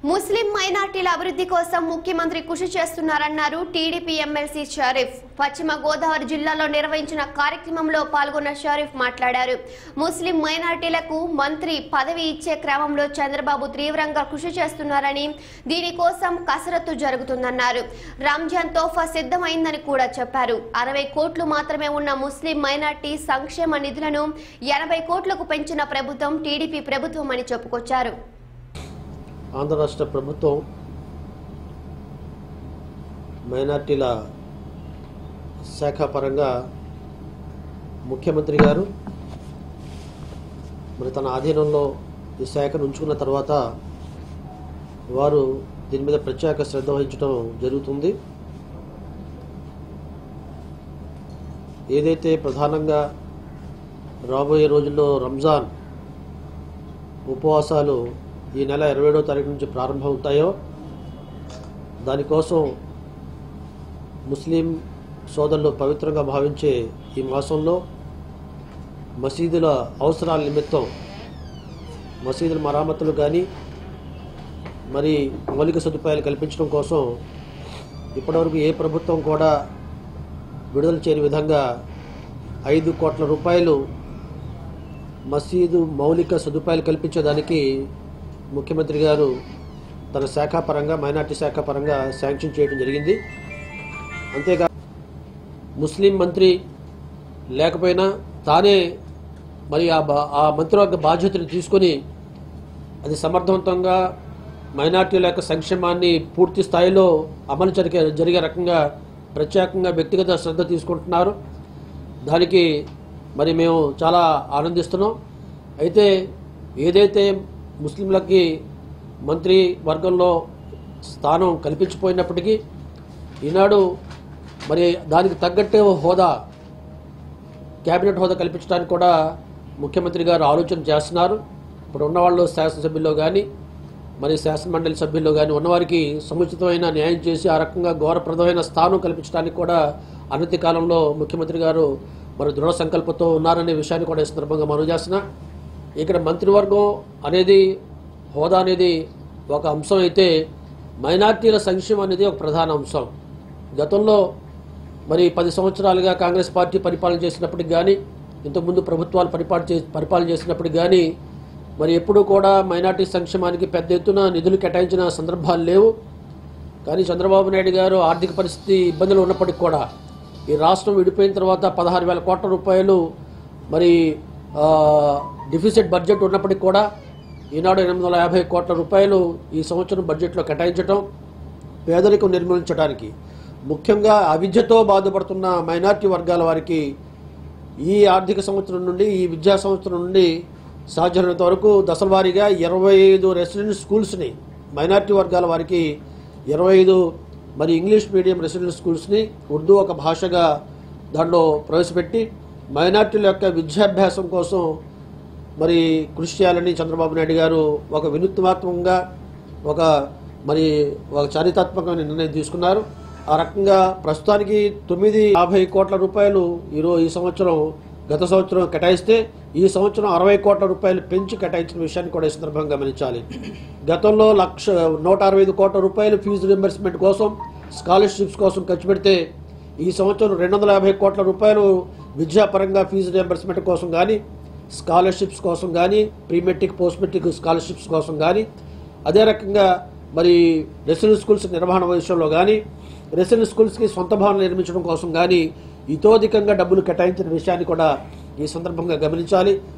ముస్లిం మైనార్టీల అభివృద్ధి కోసం ముఖ్యమంత్రి కృషి చేస్తున్నారన్నారు టీడీపీ ఎమ్మెల్సీ షరీఫ్ పశ్చిమ గోదావరి జిల్లాలో నిర్వహించిన కార్యక్రమంలో పాల్గొన్న షరీఫ్ మాట్లాడారు ముస్లిం మైనార్టీలకు మంత్రి పదవి ఇచ్చే క్రమంలో చంద్రబాబు తీవ్రంగా కృషి చేస్తున్నారని దీనికోసం కసరత్తు జరుగుతుందన్నారు రంజాన్ తోఫా సిద్ధమైందని కూడా చెప్పారు అరవై కోట్లు మాత్రమే ఉన్న ముస్లిం మైనార్టీ సంక్షేమ నిధులను ఎనభై కోట్లకు పెంచిన ప్రభుత్వం టీడీపీ ప్రభుత్వం అని చెప్పుకొచ్చారు ఆంధ్ర రాష్ట్ర ప్రభుత్వం మైనార్టీల శాఖ పరంగా ముఖ్యమంత్రి గారు మరి తన ఆధీనంలో ఈ శాఖను ఉంచుకున్న తర్వాత వారు దీని మీద ప్రత్యేక శ్రద్ధ వహించడం జరుగుతుంది ఏదైతే ప్రధానంగా రాబోయే రోజుల్లో రంజాన్ ఉపవాసాలు ఈ నెల ఇరవై ఏడో తారీఖు నుంచి ప్రారంభమవుతాయో దానికోసం ముస్లిం సోదరులు పవిత్రంగా భావించే ఈ మాసంలో మసీదుల అవసరాల నిమిత్తం మసీదుల మరామతులు కానీ మరి మౌలిక సదుపాయాలు కల్పించడం కోసం ఇప్పటివరకు ఏ ప్రభుత్వం కూడా విడుదల చేయని విధంగా ఐదు కోట్ల రూపాయలు మసీదు మౌలిక సదుపాయాలు కల్పించేదానికి ముఖ్యమంత్రి గారు తన శాఖ పరంగా మైనార్టీ శాఖ పరంగా శాంక్షన్ చేయడం జరిగింది అంతేకా ముస్లిం మంత్రి లేకపోయినా తానే మరి ఆ బా ఆ మంత్రివర్గ బాధ్యతను తీసుకొని అది సమర్థవంతంగా మైనార్టీల యొక్క సంక్షేమాన్ని పూర్తి స్థాయిలో అమలు జరిగే జరిగే రకంగా ప్రత్యేకంగా వ్యక్తిగత శ్రద్ధ తీసుకుంటున్నారు దానికి మరి మేము చాలా ఆనందిస్తున్నాం అయితే ఏదైతే ముస్లింలకి మంత్రి వర్గంలో స్థానం కల్పించిపోయినప్పటికీ ఈనాడు మరి దానికి తగ్గట్టే హోదా కేబినెట్ హోదా కల్పించడానికి కూడా ముఖ్యమంత్రి గారు ఆలోచన చేస్తున్నారు ఇప్పుడు ఉన్నవాళ్ళు శాసనసభ్యుల్లో కానీ మరి శాసనమండలి సభ్యుల్లో కానీ ఉన్నవారికి సముచితమైన న్యాయం చేసి ఆ రకంగా గౌరవప్రదమైన స్థానం కల్పించడానికి కూడా అనతి కాలంలో ముఖ్యమంత్రి గారు మరి దృఢ సంకల్పంతో ఉన్నారనే విషయాన్ని కూడా ఈ సందర్భంగా మనవి చేస్తున్నా ఇక్కడ మంత్రివర్గం అనేది హోదా అనేది ఒక అంశం అయితే మైనార్టీల సంక్షేమం అనేది ఒక ప్రధాన అంశం గతంలో మరి పది సంవత్సరాలుగా కాంగ్రెస్ పార్టీ పరిపాలన చేసినప్పటికి కానీ ఇంతకుముందు ప్రభుత్వాలు పరిపాలన చే పరిపాలన చేసినప్పటికి కానీ మరి ఎప్పుడూ కూడా మైనార్టీ సంక్షేమానికి పెద్ద ఎత్తున నిధులు కేటాయించిన సందర్భాలు లేవు కానీ చంద్రబాబు నాయుడు గారు ఆర్థిక పరిస్థితి ఇబ్బందులు ఉన్నప్పటికీ కూడా ఈ రాష్ట్రం విడిపోయిన తర్వాత పదహారు వేల కోట్ల రూపాయలు మరి ఆ, డిఫిసిట్ బడ్జెట్ ఉన్నప్పటికీ కూడా ఈనాడు ఎనిమిది వందల యాభై కోట్ల రూపాయలు ఈ సంవత్సరం బడ్జెట్లో కేటాయించడం పేదరికం నిర్మూలించడానికి ముఖ్యంగా అవిద్యతో బాధపడుతున్న మైనార్టీ వర్గాల వారికి ఈ ఆర్థిక సంవత్సరం నుండి ఈ విద్యా సంవత్సరం నుండి సాధ్యమైనంత వరకు దశలవారీగా ఇరవై ఐదు రెసిడెంట్ స్కూల్స్ని మైనార్టీ వర్గాల వారికి ఇరవై ఐదు మరి ఇంగ్లీష్ మీడియం రెసిడెంట్ స్కూల్స్ని ఉర్దూ ఒక భాషగా దాంట్లో ప్రవేశపెట్టి మైనార్టీల యొక్క విద్యాభ్యాసం కోసం మరి కృషి చేయాలని చంద్రబాబు నాయుడు గారు ఒక వినూత్నాత్మకంగా ఒక మరి ఒక చారిత్రాత్మకమైన నిర్ణయం తీసుకున్నారు ఆ రకంగా ప్రస్తుతానికి తొమ్మిది యాభై కోట్ల రూపాయలు ఈరోజు ఈ సంవత్సరం గత సంవత్సరం కేటాయిస్తే ఈ సంవత్సరం అరవై కోట్ల రూపాయలు పెంచి కేటాయించిన విషయాన్ని కూడా ఈ సందర్భంగా గమనించాలి గతంలో లక్ష నూట అరవై ఐదు కోట్ల రూపాయలు ఫీజు రింబర్స్మెంట్ కోసం స్కాలర్షిప్స్ కోసం ఖర్చు పెడితే ఈ సంవత్సరం రెండు వందల యాభై కోట్ల రూపాయలు విద్యాపరంగా ఫీజు రియంబర్స్మెంట్ కోసం కానీ స్కాలర్షిప్స్ కోసం కానీ pre matric post matric scholarships కోసం కానీ అదే రకంగా మరి రెసిడెంట్ స్కూల్స్ నిర్వహణ విషయంలో కానీ రెసిడెంట్ స్కూల్స్కి సొంత భవనాలు నిర్మించడం కోసం కానీ ఇతోధికంగా డబ్బులు కేటాయించిన విషయాన్ని కూడా ఈ సందర్భంగా గమనించాలి